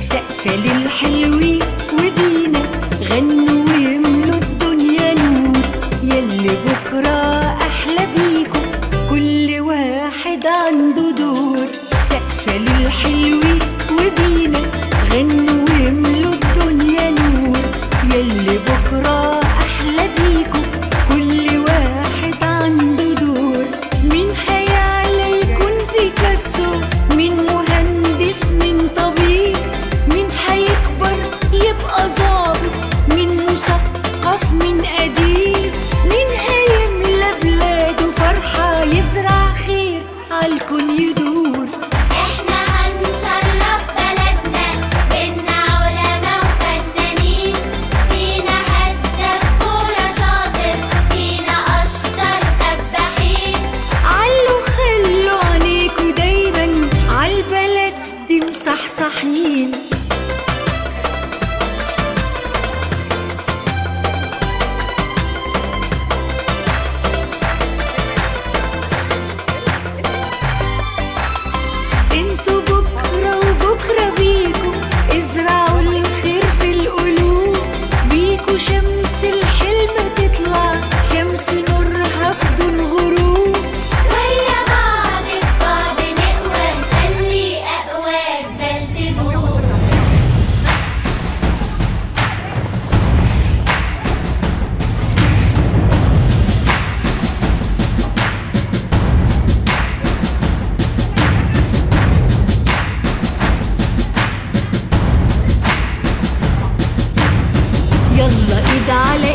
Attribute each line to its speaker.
Speaker 1: سقفة للحلوين ودينا غنوا ويملوا الدنيا نور يلي بكرة أحلى بيكم كل واحد عنده دور سقفة للحلوين وبينا غنوا ويملوا الدنيا نور يلي بكرة أحلى بيكم كل واحد عنده دور مين هيعلى يكون بيكاسو مين مهندس مين طبيب مين هيكبر يبقى ظابط مين مثقف مين أديب مين هيملى بلاده فرحة يزرع خير عالكون يدور
Speaker 2: احنا هنشرف بلدنا بينا علماء وفنانين فينا هداف كورة شاطر فينا أشطر سباحين
Speaker 1: علوا خلوا عليكوا دايما عالبلد دي مصحصحين انتوا بكرة وبكرة بيكوا ازرعوا الخير في القلوب بيكوا شمس الحلم تطلع شمس نورها بدون غروب
Speaker 2: ويا بعض ببعض نقوى نخلي أقوى جبال تدور
Speaker 1: يلا ايد على